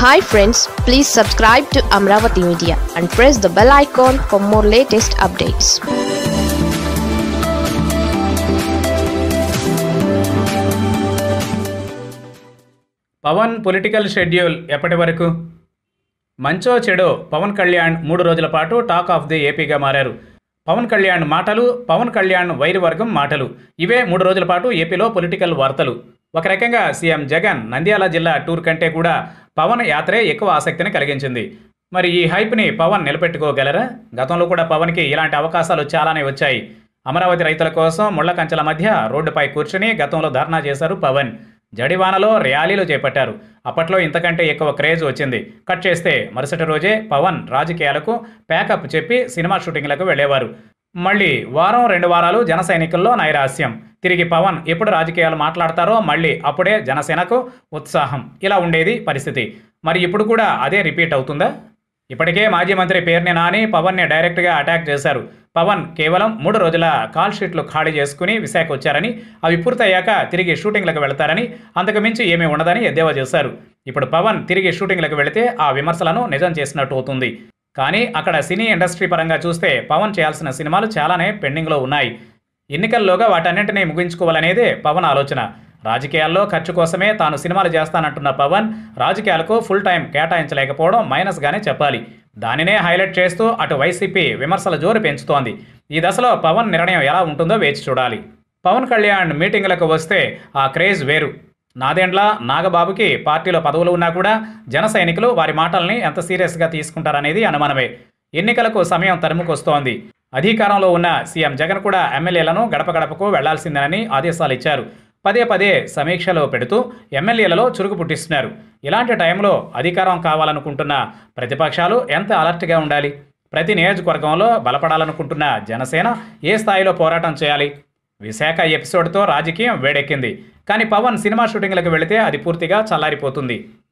hi friends please subscribe to Amaravati media and press the bell icon for more latest updates Pawan political schedule ఎప్పటి వరకు మంచో చెడో పవన్ కళ్యాణ్ మూడు రోజుల పాటు టాక్ ఆఫ్ ది ఏపీగా మారారు పవన్ కళ్యాణ్ మాటలు పవన్ కళ్యాణ్ వైరు వర్గం మాటలు ఇవే మూడు రోజుల పాటు ఏపీలో పొలిటికల్ వార్తలు ఒక రకంగా సీఎం జగన్ నంద్యాల జిల్లా టూర్ కంటే కూడా పవన్ యాత్రే ఎక్కువ ఆసక్తిని కలిగించింది మరి ఈ హైప్ని పవన్ నిలబెట్టుకోగలరా గతంలో కూడా పవన్కి ఇలాంటి అవకాశాలు చాలానే వచ్చాయి అమరావతి రైతుల కోసం ముళ్ల కంచెల మధ్య రోడ్డుపై కూర్చుని గతంలో ధర్నా చేశారు పవన్ జడివానలో ర్యాలీలు చేపట్టారు అప్పట్లో ఇంతకంటే ఎక్కువ క్రేజ్ వచ్చింది కట్ చేస్తే మరుసటి రోజే పవన్ రాజకీయాలకు ప్యాకప్ చెప్పి సినిమా షూటింగ్లకు వెళ్ళేవారు మళ్ళీ వారం రెండు వారాలు జన సైనికుల్లో నైరాస్యం తిరిగి పవన్ ఎప్పుడు రాజకీయాలు మాట్లాడతారో మళ్ళీ అప్పుడే జనసేనకు ఉత్సాహం ఇలా ఉండేది పరిస్థితి మరి ఇప్పుడు కూడా అదే రిపీట్ అవుతుందా ఇప్పటికే మాజీ మంత్రి పేర్ని నాని పవన్ని డైరెక్ట్గా అటాక్ చేశారు పవన్ కేవలం మూడు రోజుల కాల్ షీట్లు ఖాళీ చేసుకుని విశాఖ వచ్చారని అవి పూర్తయ్యాక తిరిగి షూటింగ్లకు వెళతారని అంతకు మించి ఏమీ ఉండదని ఎద్దేవా చేశారు ఇప్పుడు పవన్ తిరిగి షూటింగ్లకు వెళితే ఆ విమర్శలను నిజం చేసినట్టు అవుతుంది కానీ అక్కడ సినీ ఇండస్ట్రీ పరంగా చూస్తే పవన్ చేయాల్సిన సినిమాలు చాలానే పెండింగ్లో ఉన్నాయి ఎన్నికల్లోగా వాటన్నింటినీ ముగించుకోవాలనేదే పవన్ ఆలోచన రాజకీయాల్లో ఖర్చు కోసమే తాను సినిమాలు చేస్తానంటున్న పవన్ రాజకీయాలకు ఫుల్ టైం కేటాయించలేకపోవడం మైనస్గానే చెప్పాలి దానినే హైలైట్ చేస్తూ అటు వైసీపీ విమర్శల జోరు పెంచుతోంది ఈ దశలో పవన్ నిర్ణయం ఎలా ఉంటుందో వేచి చూడాలి పవన్ కళ్యాణ్ మీటింగులకు వస్తే ఆ క్రేజ్ వేరు నాదెండ్ల నాగబాబుకి పార్టీలో పదవులు ఉన్నా కూడా జన సైనికులు వారి మాటల్ని ఎంత సీరియస్గా తీసుకుంటారనేది అనుమానమే ఎన్నికలకు సమయం తరుముకొస్తోంది అధికారంలో ఉన్న సీఎం జగన్ కూడా ఎమ్మెల్యేలను గడప గడపకు వెళ్లాల్సిందేనని ఆదేశాలు ఇచ్చారు పదే పదే సమీక్షలో పెడుతూ ఎమ్మెల్యేలలో చురుకు పుట్టిస్తున్నారు ఇలాంటి టైంలో అధికారం కావాలనుకుంటున్న ప్రతిపక్షాలు ఎంత అలర్ట్గా ఉండాలి ప్రతి నియోజకవర్గంలో బలపడాలనుకుంటున్న జనసేన ఏ స్థాయిలో పోరాటం చేయాలి విశాఖ ఎపిసోడ్తో రాజకీయం వేడెక్కింది కానీ పవన్ సినిమా షూటింగ్లకు వెళితే అది పూర్తిగా చల్లారిపోతుంది